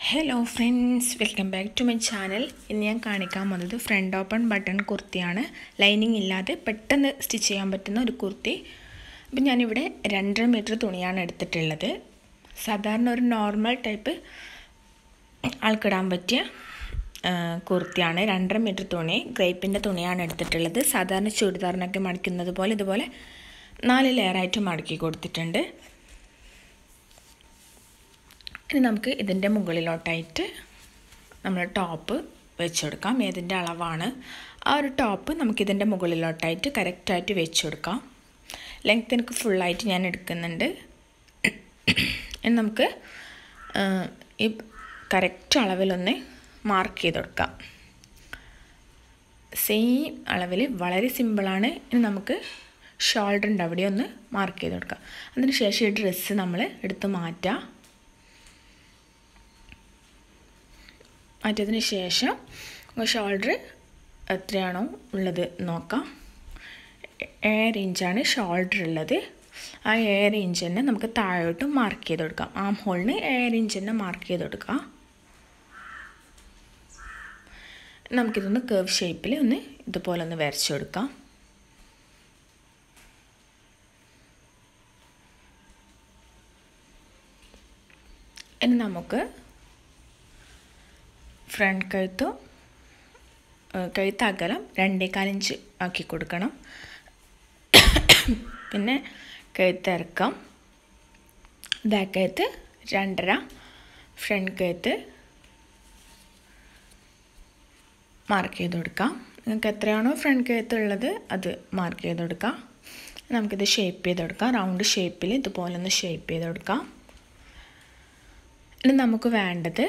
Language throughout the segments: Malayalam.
hello friends welcome back to my channel ഇന്ന് ഞാൻ കാണിക്കാൻ പോകുന്നത് ഫ്രണ്ട് ഓപ്പൺ ബട്ടൺ കുർത്തിയാണ് ലൈനിങ് ഇല്ലാതെ പെട്ടെന്ന് സ്റ്റിച്ച് ചെയ്യാൻ പറ്റുന്ന ഒരു കുർത്തി അപ്പം ഞാനിവിടെ രണ്ടര മീറ്റർ തുണിയാണ് എടുത്തിട്ടുള്ളത് സാധാരണ ഒരു നോർമൽ ടൈപ്പ് ആൾക്കിടാൻ പറ്റിയ കുർത്തിയാണ് രണ്ടര മീറ്റർ തുണി ഗ്രേപ്പിൻ്റെ തുണിയാണ് എടുത്തിട്ടുള്ളത് സാധാരണ ചുരിദാറിനൊക്കെ മടിക്കുന്നത് പോലെ ഇതുപോലെ നാല് ലെയറായിട്ട് മടക്കി കൊടുത്തിട്ടുണ്ട് ഇനി നമുക്ക് ഇതിൻ്റെ മുകളിലോട്ടായിട്ട് നമ്മൾ ടോപ്പ് വെച്ച് കൊടുക്കാം ഏതിൻ്റെ അളവാണ് ആ ഒരു ടോപ്പ് നമുക്കിതിൻ്റെ മുകളിലോട്ടായിട്ട് കറക്റ്റായിട്ട് വെച്ച് കൊടുക്കാം ലെങ്ത് എനിക്ക് ഫുള്ളായിട്ട് ഞാൻ എടുക്കുന്നുണ്ട് ഇനി നമുക്ക് ഈ കറക്റ്റ് അളവിലൊന്ന് മാർക്ക് ചെയ്ത് കൊടുക്കാം സെയിം അളവിൽ വളരെ സിമ്പിളാണ് ഇനി നമുക്ക് ഷോൾഡറിൻ്റെ അവിടെ ഒന്ന് മാർക്ക് ചെയ്ത് കൊടുക്കാം അതിന് ശേഷം ഈ ഡ്രസ്സ് നമ്മൾ എടുത്ത് മാറ്റാം മാറ്റിയതിന് ശേഷം ഷോൾഡർ എത്രയാണോ ഉള്ളത് നോക്കാം ഏഴര ഇഞ്ചാണ് ഷോൾഡർ ഉള്ളത് ആ ഏഴര ഇഞ്ച് തന്നെ നമുക്ക് താഴോട്ട് മാർക്ക് ചെയ്ത് കൊടുക്കാം ആം ഹോളിന് ഏഴര ഇഞ്ച് തന്നെ മാർക്ക് ചെയ്ത് കൊടുക്കാം നമുക്കിതൊന്ന് കേവ് ഷേപ്പിൽ ഒന്ന് ഇതുപോലെ ഒന്ന് വരച്ചു കൊടുക്കാം ഇനി നമുക്ക് ഫ്രണ്ട് കഴുത്തും കഴുത്തകലം രണ്ടേകാലിഞ്ച് ആക്കി കൊടുക്കണം പിന്നെ കഴുത്തിറക്കം ബാക്ക് കഴുത്ത് രണ്ടര ഫ്രണ്ട് കഴുത്ത് മാർക്ക് ചെയ്ത് കൊടുക്കാം നിങ്ങൾക്ക് എത്രയാണോ ഫ്രണ്ട് കഴുത്ത് ഉള്ളത് അത് മാർക്ക് ചെയ്ത് കൊടുക്കാം നമുക്കിത് ഷേപ്പ് ചെയ്ത് കൊടുക്കാം റൗണ്ട് ഷേപ്പിൽ ഇതുപോലെ ഒന്ന് ഷേപ്പ് ചെയ്ത് കൊടുക്കാം ഇനി നമുക്ക് വേണ്ടത്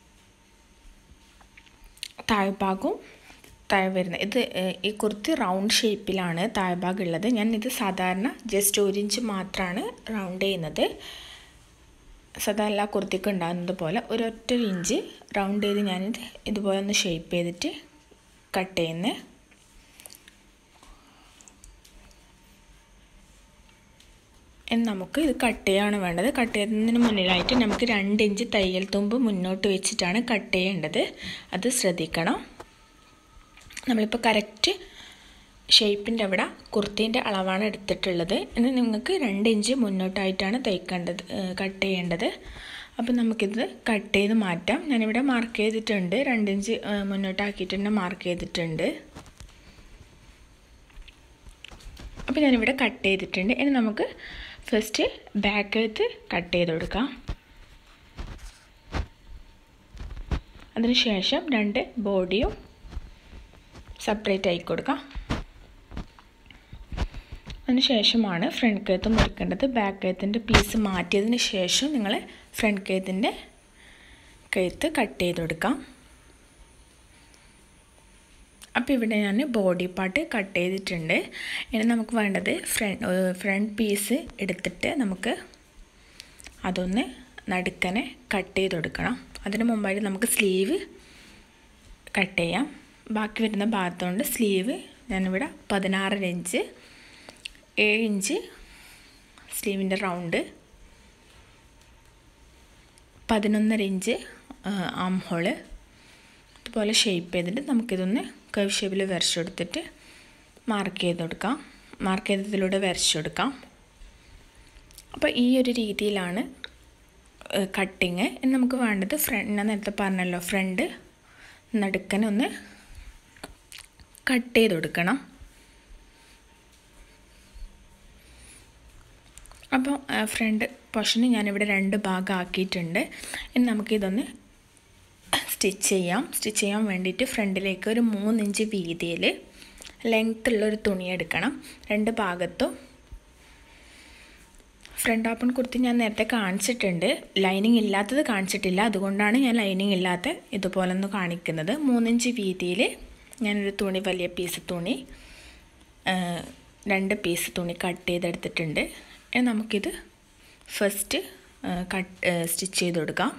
താഴ്ഭാഗവും താഴെ വരുന്നത് ഇത് ഈ കുർത്തി റൗണ്ട് ഷേപ്പിലാണ് താഴ്ഭാഗം ഉള്ളത് ഞാൻ ഇത് സാധാരണ ജസ്റ്റ് ഒരു ഇഞ്ച് മാത്രമാണ് റൗണ്ട് ചെയ്യുന്നത് സാധാരണ എല്ലാ കുർത്തിക്കും ഉണ്ടാകുന്നത് പോലെ ഒരൊറ്റ ഇഞ്ച് റൗണ്ട് ചെയ്ത് ഞാനിത് ഇതുപോലെ ഒന്ന് ഷേപ്പ് ചെയ്തിട്ട് കട്ട് ചെയ്യുന്നത് നമുക്ക് ഇത് കട്ട് ചെയ്യാണ് വേണ്ടത് കട്ട് ചെയ്യുന്നതിന് മുന്നിലായിട്ട് നമുക്ക് രണ്ട് ഇഞ്ച് തയ്യൽ തുമ്പ് മുന്നോട്ട് വെച്ചിട്ടാണ് കട്ട് ചെയ്യേണ്ടത് അത് ശ്രദ്ധിക്കണം നമ്മളിപ്പോൾ കറക്റ്റ് ഷേപ്പിൻ്റെ അവിടെ കുർത്തീൻ്റെ അളവാണ് എടുത്തിട്ടുള്ളത് ഇനി നിങ്ങൾക്ക് രണ്ട് ഇഞ്ച് മുന്നോട്ടായിട്ടാണ് തയ്ക്കേണ്ടത് കട്ട് ചെയ്യേണ്ടത് അപ്പോൾ നമുക്കിത് കട്ട് ചെയ്ത് മാറ്റാം ഞാനിവിടെ മാർക്ക് ചെയ്തിട്ടുണ്ട് രണ്ട് ഇഞ്ച് മുന്നോട്ടാക്കിയിട്ട് തന്നെ മാർക്ക് ചെയ്തിട്ടുണ്ട് അപ്പോൾ ഞാനിവിടെ കട്ട് ചെയ്തിട്ടുണ്ട് ഇനി നമുക്ക് ഫസ്റ്റ് ബാക്ക് എഴുത്ത് കട്ട് ചെയ്ത് കൊടുക്കാം അതിനുശേഷം രണ്ട് ബോഡിയും സെപ്പറേറ്റ് ആക്കി കൊടുക്കാം അതിനുശേഷമാണ് ഫ്രണ്ട് കഴുത്ത് മുറിക്കേണ്ടത് ബാക്ക് കഴുത്തിൻ്റെ പീസ് മാറ്റിയതിന് ശേഷം നിങ്ങൾ ഫ്രണ്ട് കഴുത്തിൻ്റെ കഴുത്ത് കട്ട് ചെയ്ത് കൊടുക്കാം അപ്പോൾ ഇവിടെ ഞാൻ ബോഡി പാർട്ട് കട്ട് ചെയ്തിട്ടുണ്ട് ഇനി നമുക്ക് വേണ്ടത് ഫ്രണ്ട് ഫ്രണ്ട് പീസ് എടുത്തിട്ട് നമുക്ക് അതൊന്ന് നടുക്കനെ കട്ട് ചെയ്ത് കൊടുക്കണം അതിന് മുമ്പായിട്ട് നമുക്ക് സ്ലീവ് കട്ട് ചെയ്യാം ബാക്കി വരുന്ന ഭാഗത്തുകൊണ്ട് സ്ലീവ് ഞാനിവിടെ പതിനാറര ഇഞ്ച് ഏഴ് ഇഞ്ച് സ്ലീവിൻ്റെ റൗണ്ട് പതിനൊന്നര ഇഞ്ച് ആം ഹോള് ഇതുപോലെ ഷേപ്പ് ചെയ്തിട്ട് നമുക്കിതൊന്ന് കർവ് ഷേപ്പിൽ വരച്ചു കൊടുത്തിട്ട് മാർക്ക് ചെയ്ത് കൊടുക്കാം മാർക്ക് ചെയ്തതിലൂടെ വരച്ചു കൊടുക്കാം അപ്പോൾ ഈ ഒരു രീതിയിലാണ് കട്ടിങ് നമുക്ക് വേണ്ടത് ഫ്രണ്ട് ഞാൻ നേരത്തെ പറഞ്ഞല്ലോ ഫ്രണ്ട് നടുക്കനെ ഒന്ന് കട്ട് ചെയ്ത് കൊടുക്കണം അപ്പോൾ ഫ്രണ്ട് പോർഷന് ഞാനിവിടെ രണ്ട് ഭാഗം ആക്കിയിട്ടുണ്ട് ഇനി നമുക്കിതൊന്ന് സ്റ്റിച്ച് ചെയ്യാം സ്റ്റിച്ച് ചെയ്യാൻ വേണ്ടിയിട്ട് ഫ്രണ്ടിലേക്ക് ഒരു മൂന്നിഞ്ച് വീതിയിൽ ലെങ്ത് ഉള്ളൊരു തുണി എടുക്കണം രണ്ട് ഭാഗത്തും ഫ്രണ്ട് ഓപ്പൺ കുർത്തി ഞാൻ നേരത്തെ കാണിച്ചിട്ടുണ്ട് ലൈനിങ് ഇല്ലാത്തത് കാണിച്ചിട്ടില്ല അതുകൊണ്ടാണ് ഞാൻ ലൈനിങ് ഇല്ലാത്ത ഇതുപോലെ ഒന്ന് കാണിക്കുന്നത് മൂന്നിഞ്ച് വീതിയിൽ ഞാനൊരു തുണി വലിയ പീസ് തുണി രണ്ട് പീസ് തുണി കട്ട് ചെയ്തെടുത്തിട്ടുണ്ട് നമുക്കിത് ഫസ്റ്റ് കട്ട് സ്റ്റിച്ച് ചെയ്ത് കൊടുക്കാം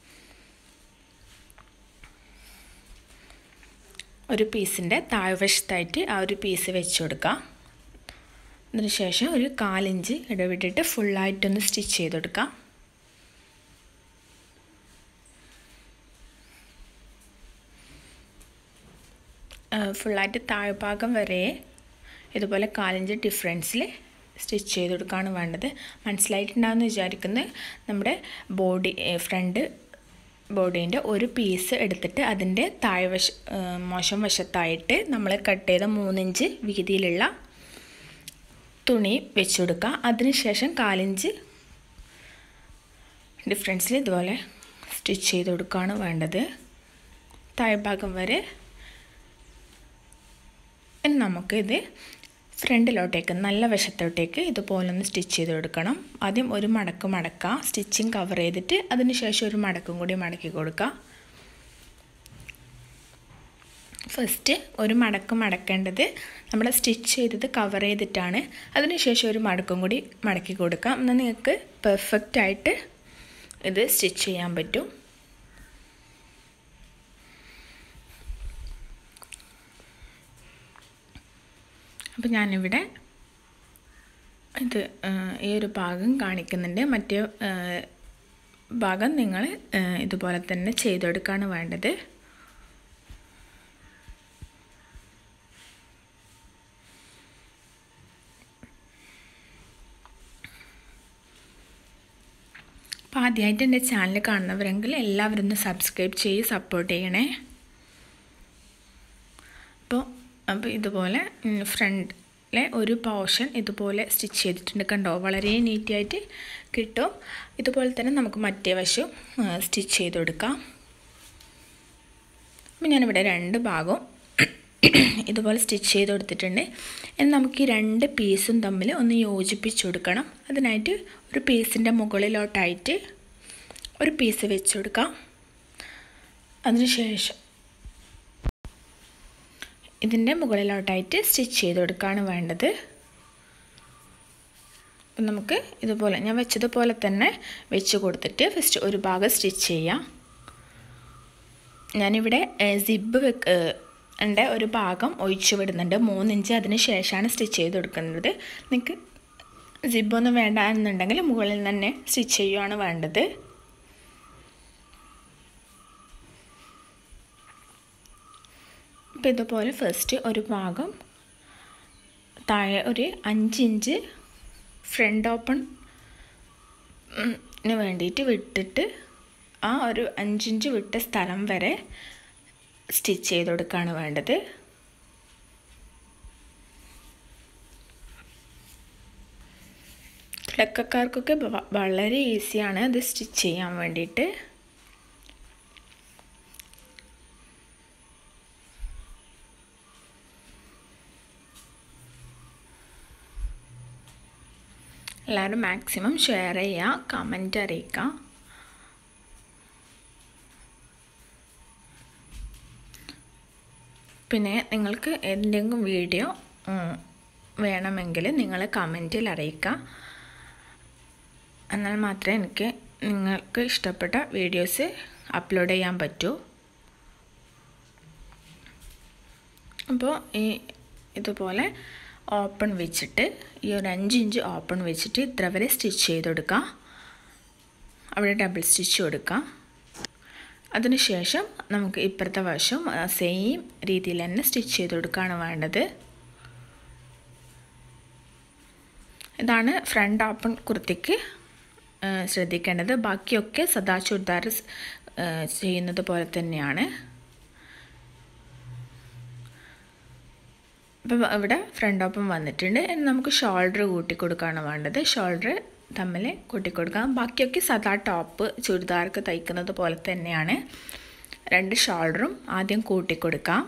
ഒരു പീസിൻ്റെ താഴ്വശത്തായിട്ട് ആ ഒരു പീസ് വെച്ച് കൊടുക്കാം അതിനുശേഷം ഒരു കാലിഞ്ച് ഇടവിട്ടിട്ട് ഫുള്ളായിട്ടൊന്ന് സ്റ്റിച്ച് ചെയ്ത് കൊടുക്കാം ഫുള്ളായിട്ട് താഴ്ഭാഗം വരെ ഇതുപോലെ കാലിഞ്ച് ഡിഫറൻസിൽ സ്റ്റിച്ച് ചെയ്ത് കൊടുക്കുകയാണ് വേണ്ടത് മനസ്സിലായിട്ടുണ്ടാകുമെന്ന് വിചാരിക്കുന്നത് നമ്മുടെ ബോഡി ഫ്രണ്ട് ബോഡീൻ്റെ ഒരു പീസ് എടുത്തിട്ട് അതിൻ്റെ താഴ്വശ മോശം വശത്തായിട്ട് നമ്മൾ കട്ട് ചെയ്ത മൂന്നിഞ്ച് വീതിയിലുള്ള തുണി വെച്ച് കൊടുക്കുക അതിനുശേഷം കാലിഞ്ച് ഡിഫറൻസിൽ ഇതുപോലെ സ്റ്റിച്ച് ചെയ്ത് കൊടുക്കുകയാണ് വേണ്ടത് താഴ്ഭാഗം വരെ ഇനി നമുക്കിത് ഫ്രണ്ടിലോട്ടേക്ക് നല്ല വശത്തോട്ടേക്ക് ഇതുപോലെ ഒന്ന് സ്റ്റിച്ച് ചെയ്ത് കൊടുക്കണം ആദ്യം ഒരു മടക്ക് മടക്കുക സ്റ്റിച്ചിങ് കവർ ചെയ്തിട്ട് അതിന് ശേഷം ഒരു മടക്കും കൂടി മടക്കി കൊടുക്കുക ഫസ്റ്റ് ഒരു മടക്ക് മടക്കേണ്ടത് നമ്മൾ സ്റ്റിച്ച് ചെയ്തത് കവർ ചെയ്തിട്ടാണ് അതിനുശേഷം ഒരു മടക്കും കൂടി മടക്കി കൊടുക്കാം എന്നാൽ നിങ്ങൾക്ക് പെർഫെക്റ്റ് ആയിട്ട് ഇത് സ്റ്റിച്ച് ചെയ്യാൻ പറ്റും അപ്പോൾ ഞാനിവിടെ ഇത് ഈ ഒരു ഭാഗം കാണിക്കുന്നുണ്ട് മറ്റേ ഭാഗം നിങ്ങൾ ഇതുപോലെ തന്നെ ചെയ്തെടുക്കുകയാണ് വേണ്ടത് അപ്പോൾ ആദ്യമായിട്ട് എൻ്റെ ചാനൽ കാണുന്നവരെങ്കിൽ എല്ലാവരും ഒന്ന് സബ്സ്ക്രൈബ് ചെയ്ത് സപ്പോർട്ട് ചെയ്യണേ അപ്പോൾ അപ്പോൾ ഇതുപോലെ ഫ്രണ്ടിലെ ഒരു പോർഷൻ ഇതുപോലെ സ്റ്റിച്ച് ചെയ്തിട്ടുണ്ട് കണ്ടോ വളരെ നീറ്റായിട്ട് കിട്ടും ഇതുപോലെ തന്നെ നമുക്ക് മറ്റേ വശം സ്റ്റിച്ച് ചെയ്ത് കൊടുക്കാം അപ്പോൾ ഞാനിവിടെ രണ്ട് ഭാഗവും ഇതുപോലെ സ്റ്റിച്ച് ചെയ്ത് കൊടുത്തിട്ടുണ്ട് ഇനി നമുക്ക് ഈ രണ്ട് പീസും തമ്മിൽ ഒന്ന് യോജിപ്പിച്ച് കൊടുക്കണം അതിനായിട്ട് ഒരു പീസിൻ്റെ മുകളിലോട്ടായിട്ട് ഒരു പീസ് വെച്ച് കൊടുക്കാം അതിനുശേഷം ഇതിൻ്റെ മുകളിലോട്ടായിട്ട് സ്റ്റിച്ച് ചെയ്ത് കൊടുക്കുകയാണ് വേണ്ടത് അപ്പം നമുക്ക് ഇതുപോലെ ഞാൻ വെച്ചതുപോലെ തന്നെ വെച്ച് കൊടുത്തിട്ട് ഫസ്റ്റ് ഒരു ഭാഗം സ്റ്റിച്ച് ചെയ്യാം ഞാനിവിടെ സിബ് വെക്ക് എൻ്റെ ഒരു ഭാഗം ഒഴിച്ചു വിടുന്നുണ്ട് മൂന്നിഞ്ച് അതിന് ശേഷമാണ് സ്റ്റിച്ച് ചെയ്ത് കൊടുക്കുന്നത് നിങ്ങൾക്ക് സിബൊന്നും വേണ്ട എന്നുണ്ടെങ്കിൽ മുകളിൽ തന്നെ സ്റ്റിച്ച് ചെയ്യുകയാണ് വേണ്ടത് അപ്പോൾ ഇതുപോലെ ഫസ്റ്റ് ഒരു ഭാഗം താഴെ ഒരു അഞ്ചിഞ്ച് ഫ്രണ്ട് ഓപ്പൺ വേണ്ടിയിട്ട് വിട്ടിട്ട് ആ ഒരു അഞ്ചിഞ്ച് വിട്ട സ്ഥലം വരെ സ്റ്റിച്ച് ചെയ്ത് കൊടുക്കുകയാണ് വേണ്ടത് തുടക്കക്കാർക്കൊക്കെ വളരെ ഈസിയാണ് അത് സ്റ്റിച്ച് ചെയ്യാൻ വേണ്ടിയിട്ട് എല്ലാവരും മാക്സിമം ഷെയർ ചെയ്യുക കമൻറ്റ് അറിയിക്കുക പിന്നെ നിങ്ങൾക്ക് എന്തെങ്കിലും വീഡിയോ വേണമെങ്കിൽ നിങ്ങൾ കമൻറ്റിൽ അറിയിക്കുക എന്നാൽ മാത്രമേ എനിക്ക് നിങ്ങൾക്ക് ഇഷ്ടപ്പെട്ട വീഡിയോസ് അപ്ലോഡ് ചെയ്യാൻ പറ്റൂ അപ്പോൾ ഈ ഇതുപോലെ ഓപ്പൺ വെച്ചിട്ട് ഈ ഒരു അഞ്ച് ഇഞ്ച് ഓപ്പൺ വെച്ചിട്ട് ഇത്ര വരെ സ്റ്റിച്ച് ചെയ്ത് കൊടുക്കുക അവിടെ ഡബിൾ സ്റ്റിച്ച് കൊടുക്കാം അതിനുശേഷം നമുക്ക് ഇപ്പുറത്തെ വശം സെയിം രീതിയിൽ തന്നെ സ്റ്റിച്ച് ചെയ്ത് കൊടുക്കുകയാണ് വേണ്ടത് ഇതാണ് ഫ്രണ്ട് ഓപ്പൺ കുർത്തിക്ക് ശ്രദ്ധിക്കേണ്ടത് ബാക്കിയൊക്കെ സദാ ചുരിദാർ ചെയ്യുന്നത് പോലെ തന്നെയാണ് അപ്പോൾ ഇവിടെ ഫ്രണ്ട് ഓപ്പൺ വന്നിട്ടുണ്ട് ഇനി നമുക്ക് ഷോൾഡർ കൂട്ടി കൊടുക്കുകയാണ് വേണ്ടത് ഷോൾഡർ തമ്മിൽ കൂട്ടിക്കൊടുക്കാം ബാക്കിയൊക്കെ സദാ ടോപ്പ് ചുരിദാർക്ക് തയ്ക്കുന്നത് പോലെ തന്നെയാണ് രണ്ട് ഷോൾഡറും ആദ്യം കൂട്ടിക്കൊടുക്കാം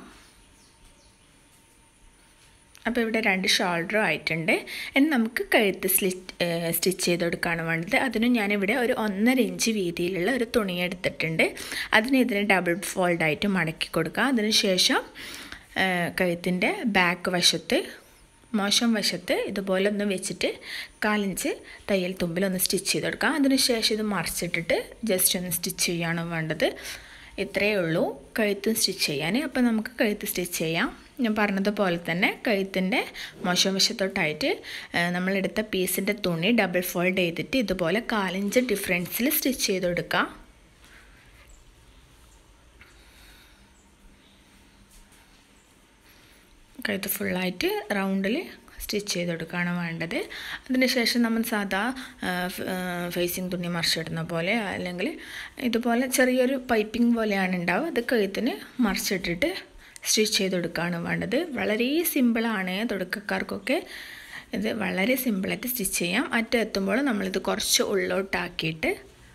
അപ്പോൾ ഇവിടെ രണ്ട് ഷോൾഡറും ആയിട്ടുണ്ട് ഇനി നമുക്ക് കഴുത്ത് സ്ലിറ്റ് സ്റ്റിച്ച് ചെയ്ത് കൊടുക്കുകയാണ് വേണ്ടത് അതിന് ഞാനിവിടെ ഒരു ഒന്നര ഇഞ്ച് വീതിയിലുള്ള ഒരു തുണി എടുത്തിട്ടുണ്ട് അതിന് ഇതിന് ഡബിൾ ഫോൾഡായിട്ട് മടക്കി കൊടുക്കുക അതിനുശേഷം കഴുത്തിൻ്റെ ബാക്ക് വശത്ത് മോശം വശത്ത് ഇതുപോലെ ഒന്ന് വെച്ചിട്ട് കാലിഞ്ച് തയ്യൽ തുമ്പിലൊന്ന് സ്റ്റിച്ച് ചെയ്ത് കൊടുക്കാം അതിനുശേഷം ഇത് മറിച്ചിട്ടിട്ട് ജസ്റ്റ് ഒന്ന് സ്റ്റിച്ച് ചെയ്യുകയാണ് വേണ്ടത് ഇത്രയേ ഉള്ളൂ കഴുത്തും സ്റ്റിച്ച് ചെയ്യാൻ അപ്പോൾ നമുക്ക് കഴുത്ത് സ്റ്റിച്ച് ചെയ്യാം ഞാൻ പറഞ്ഞതുപോലെ തന്നെ കഴുത്തിൻ്റെ മോശം വശത്തോട്ടായിട്ട് നമ്മളെടുത്ത പീസിൻ്റെ തുണി ഡബിൾ ഫോൾഡ് ചെയ്തിട്ട് ഇതുപോലെ കാലിഞ്ച് ഡിഫറൻസിൽ സ്റ്റിച്ച് ചെയ്ത് കൊടുക്കാം കഴുത്ത് ഫുള്ളായിട്ട് റൗണ്ടിൽ സ്റ്റിച്ച് ചെയ്ത് കൊടുക്കുകയാണ് വേണ്ടത് അതിന് ശേഷം നമ്മൾ സാധാ ഫേസിങ് തുണി മറിച്ചിടുന്ന പോലെ അല്ലെങ്കിൽ ഇതുപോലെ ചെറിയൊരു പൈപ്പിംഗ് പോലെയാണ് ഉണ്ടാവുക അത് കഴുത്തിന് മറിച്ചിട്ടിട്ട് സ്റ്റിച്ച് ചെയ്ത് കൊടുക്കുകയാണ് വേണ്ടത് വളരെ സിമ്പിളാണ് തുടക്കക്കാർക്കൊക്കെ ഇത് വളരെ സിമ്പിളായിട്ട് സ്റ്റിച്ച് ചെയ്യാം അറ്റം എത്തുമ്പോൾ നമ്മളിത് കുറച്ച് ഉള്ളോട്ടാക്കിയിട്ട്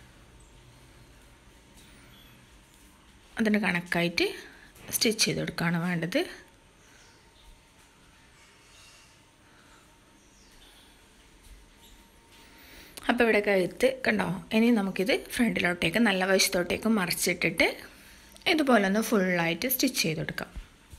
അതിന് കണക്കായിട്ട് സ്റ്റിച്ച് ചെയ്ത് കൊടുക്കുകയാണ് വേണ്ടത് അപ്പോൾ ഇവിടെ കഴുത്ത് കണ്ടോ ഇനി നമുക്കിത് ഫ്രണ്ടിലോട്ടേക്ക് നല്ല വശത്തോട്ടേക്ക് മറിച്ചിട്ടിട്ട് ഇതുപോലെ ഒന്ന് ഫുള്ളായിട്ട് സ്റ്റിച്ച് ചെയ്ത് കൊടുക്കാം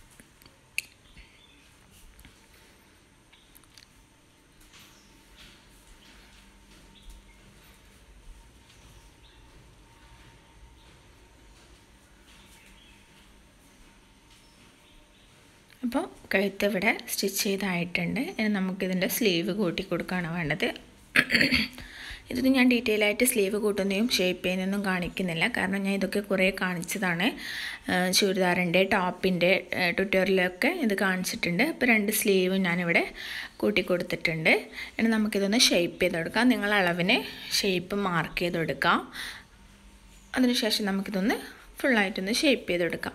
അപ്പോൾ കഴുത്ത് ഇവിടെ സ്റ്റിച്ച് ചെയ്തായിട്ടുണ്ട് ഇനി നമുക്കിതിൻ്റെ സ്ലീവ് കൂട്ടി കൊടുക്കുകയാണ് വേണ്ടത് ഇതൊന്നും ഞാൻ ഡീറ്റെയിൽ ആയിട്ട് സ്ലീവ് കൂട്ടുന്നതും ഷേപ്പ് ചെയ്യുന്നതൊന്നും കാണിക്കുന്നില്ല കാരണം ഞാൻ ഇതൊക്കെ കുറേ കാണിച്ചതാണ് ചുരിദാറിൻ്റെ ടോപ്പിൻ്റെ ട്യൂട്ടോറിയലൊക്കെ ഇത് കാണിച്ചിട്ടുണ്ട് അപ്പോൾ രണ്ട് സ്ലീവും ഞാനിവിടെ കൂട്ടി കൊടുത്തിട്ടുണ്ട് ഇനി നമുക്കിതൊന്ന് ഷേപ്പ് ചെയ്ത് കൊടുക്കാം നിങ്ങൾ അളവിന് ഷേപ്പ് മാർക്ക് ചെയ്ത് കൊടുക്കാം അതിനുശേഷം നമുക്കിതൊന്ന് ഫുള്ളായിട്ടൊന്ന് ഷേപ്പ് ചെയ്ത് കൊടുക്കാം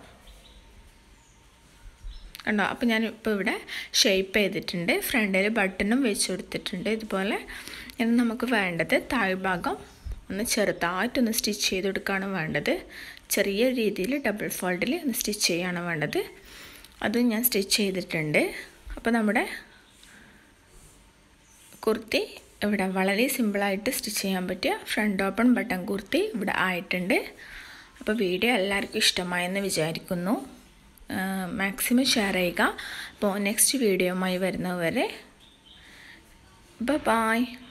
കണ്ടോ അപ്പോൾ ഞാൻ ഇപ്പോൾ ഇവിടെ ഷേപ്പ് ചെയ്തിട്ടുണ്ട് ഫ്രണ്ടിൽ ബട്ടണും വെച്ച് കൊടുത്തിട്ടുണ്ട് ഇതുപോലെ ഇനി നമുക്ക് വേണ്ടത് താഴ്ഭാഗം ഒന്ന് ചെറുതായിട്ടൊന്ന് സ്റ്റിച്ച് ചെയ്ത് കൊടുക്കുകയാണ് വേണ്ടത് ചെറിയ രീതിയിൽ ഡബിൾ ഫോൾഡിൽ ഒന്ന് സ്റ്റിച്ച് ചെയ്യുകയാണ് വേണ്ടത് അത് ഞാൻ സ്റ്റിച്ച് ചെയ്തിട്ടുണ്ട് അപ്പോൾ നമ്മുടെ കുർത്തി ഇവിടെ വളരെ സിമ്പിളായിട്ട് സ്റ്റിച്ച് ചെയ്യാൻ പറ്റിയ ഫ്രണ്ട് ഓപ്പൺ ബട്ടൺ കുർത്തി ഇവിടെ ആയിട്ടുണ്ട് അപ്പോൾ വീഡിയോ എല്ലാവർക്കും ഇഷ്ടമായെന്ന് വിചാരിക്കുന്നു മാക്സിമം ഷെയർ ചെയ്യുക അപ്പോൾ നെക്സ്റ്റ് വീഡിയോയുമായി വരുന്നവരെ ബൈ